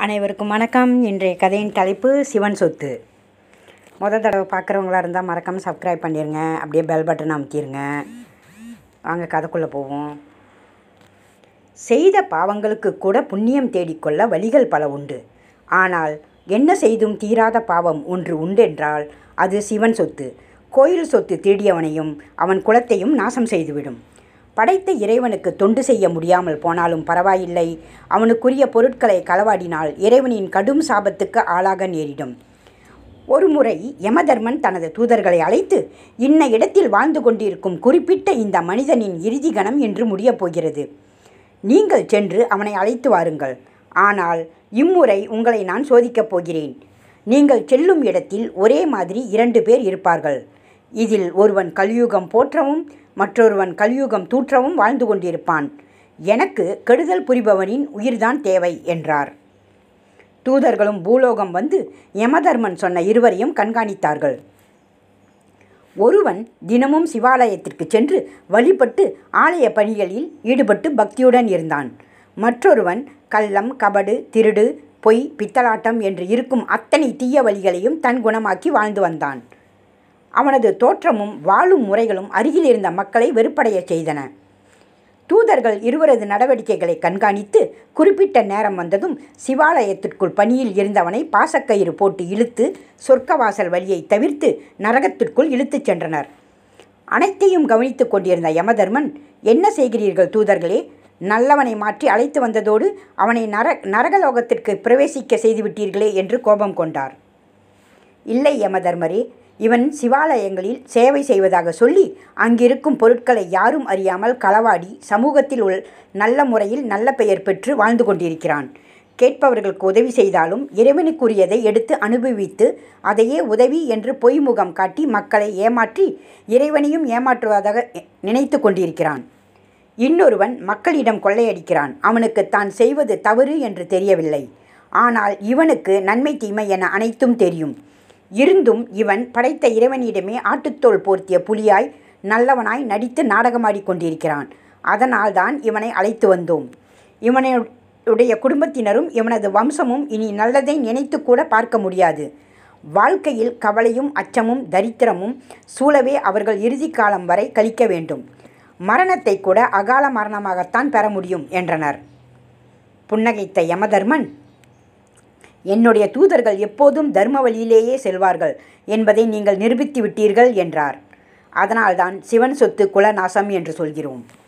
அனைவருக்கும் வணக்கம் இன்றைய கதையின் தலைப்பு சிவன் சொத்து முத தடவை பார்க்குறவங்களா இருந்தால் மறக்காமல் சப்ஸ்கிரைப் பண்ணிடுங்க அப்படியே பெல் பட்டன் அமுத்திடுங்க வாங்க கதைக்குள்ளே போவோம் செய்த பாவங்களுக்கு கூட புண்ணியம் தேடிக்கொள்ள வழிகள் பல உண்டு ஆனால் என்ன செய்தும் தீராத பாவம் ஒன்று உண்டென்றால் அது சிவன் சொத்து கோயில் சொத்து திருடியவனையும் அவன் குலத்தையும் நாசம் செய்துவிடும் படைத்த இறைவனுக்கு தொண்டு செய்ய முடியாமல் போனாலும் பரவாயில்லை அவனுக்குரிய பொருட்களை களவாடினால் இறைவனின் கடும் சாபத்துக்கு ஆளாக நேரிடும் ஒருமுறை யமதர்மன் தனது தூதர்களை அழைத்து இன்ன இடத்தில் வாழ்ந்து கொண்டிருக்கும் குறிப்பிட்ட இந்த மனிதனின் இறுதி கணம் என்று முடியப் போகிறது நீங்கள் சென்று அவனை அழைத்து வாருங்கள் ஆனால் இம்முறை உங்களை நான் சோதிக்கப் போகிறேன் நீங்கள் செல்லும் இடத்தில் ஒரே மாதிரி இரண்டு பேர் இருப்பார்கள் இதில் ஒருவன் கலியுகம் போற்றவும் மற்றொருவன் கலியுகம் தூற்றவும் வாழ்ந்து கொண்டிருப்பான் எனக்கு கெடுதல் புரிபவனின் உயிர்தான் தேவை என்றார் தூதர்களும் பூலோகம் வந்து யமதர்மன் சொன்ன இருவரையும் கண்காணித்தார்கள் ஒருவன் தினமும் சிவாலயத்திற்கு சென்று வழிபட்டு ஆலய பணிகளில் ஈடுபட்டு பக்தியுடன் இருந்தான் மற்றொருவன் கள்ளம் கபடு திருடு பொய் பித்தலாட்டம் என்று இருக்கும் அத்தனை தீய வழிகளையும் தன் குணமாக்கி வாழ்ந்து வந்தான் அவனது தோற்றமும் வாழும் முறைகளும் அருகில் இருந்த மக்களை வெறுப்படையச் செய்தன தூதர்கள் இருவரது நடவடிக்கைகளை கண்காணித்து குறிப்பிட்ட நேரம் வந்ததும் சிவாலயத்திற்குள் பணியில் இருந்தவனை பாசக்கயிறு போட்டு இழுத்து சொர்க்கவாசல் வழியை தவிர்த்து நரகத்திற்குள் இழுத்துச் சென்றனர் அனைத்தையும் கவனித்து கொண்டிருந்த யமதர்மன் என்ன செய்கிறீர்கள் தூதர்களே நல்லவனை மாற்றி அழைத்து வந்ததோடு அவனை நர நரகலோகத்திற்கு பிரவேசிக்க செய்துவிட்டீர்களே என்று கோபம் கொண்டார் இல்லை யமதர்மரே இவன் சிவாலயங்களில் சேவை செய்வதாக சொல்லி அங்கிருக்கும் பொருட்களை யாரும் அறியாமல் களவாடி சமூகத்தில் உள் நல்ல முறையில் நல்ல பெயர் பெற்று வாழ்ந்து கொண்டிருக்கிறான் கேட்பவர்களுக்கு உதவி செய்தாலும் இறைவனுக்குரியதை எடுத்து அனுபவித்து அதையே உதவி என்று பொய்முகம் காட்டி மக்களை ஏமாற்றி இறைவனையும் ஏமாற்றுவதாக நினைத்து கொண்டிருக்கிறான் இன்னொருவன் மக்களிடம் கொள்ளையடிக்கிறான் அவனுக்கு தான் செய்வது தவறு என்று தெரியவில்லை ஆனால் இவனுக்கு நன்மை தீமை என அனைத்தும் தெரியும் இருந்தும் இவன் படைத்த இறைவனிடமே ஆட்டுத்தோல் போர்த்திய புலியாய் நல்லவனாய் நடித்து நாடகமாடி கொண்டிருக்கிறான் அதனால்தான் இவனை அழைத்து வந்தோம் இவனுடைய குடும்பத்தினரும் இவனது வம்சமும் இனி நல்லதை நினைத்து கூட பார்க்க முடியாது வாழ்க்கையில் கவலையும் அச்சமும் தரித்திரமும் சூழவே அவர்கள் இறுதி காலம் வரை கழிக்க வேண்டும் மரணத்தை கூட அகால மரணமாகத்தான் பெற முடியும் என்றனர் புன்னகைத்த யமதர்மன் என்னுடைய தூதர்கள் எப்போதும் தர்ம வழியிலேயே செல்வார்கள் என்பதை நீங்கள் நிரூபித்து விட்டீர்கள் என்றார் அதனால்தான் சிவன் சொத்து குலநாசம் என்று சொல்கிறோம்